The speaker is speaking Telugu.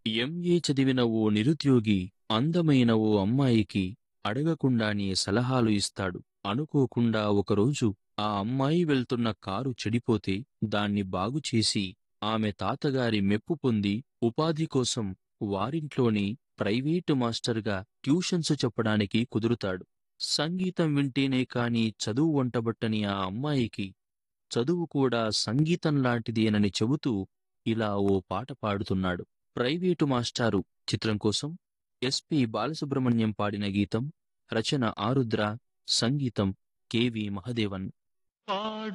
ఎంఏ చదివిన ఓ నిరుద్యోగి అందమైన ఓ అమ్మాయికి అడగకుండానే సలహాలు ఇస్తాడు అనుకోకుండా ఒకరోజు ఆ అమ్మాయి వెళ్తున్న కారు చెడిపోతే దాన్ని బాగుచేసి ఆమె తాతగారి మెప్పు పొంది ఉపాధి కోసం వారింట్లోని ప్రైవేటు మాస్టర్గా ట్యూషన్స్ చెప్పడానికి కుదురుతాడు సంగీతం వింటేనే కాని చదువు వంటబట్టని ఆ అమ్మాయికి చదువు కూడా సంగీతం లాంటిదేనని చెబుతూ ఇలా ఓ పాట పాడుతున్నాడు ప్రైవేటు మాస్టారు చిత్రం కోసం ఎస్పి బాలసుబ్రహ్మణ్యం పాడిన గీతం రచన ఆరుద్ర సంగీతం కెవి మహదేవన్ పాడు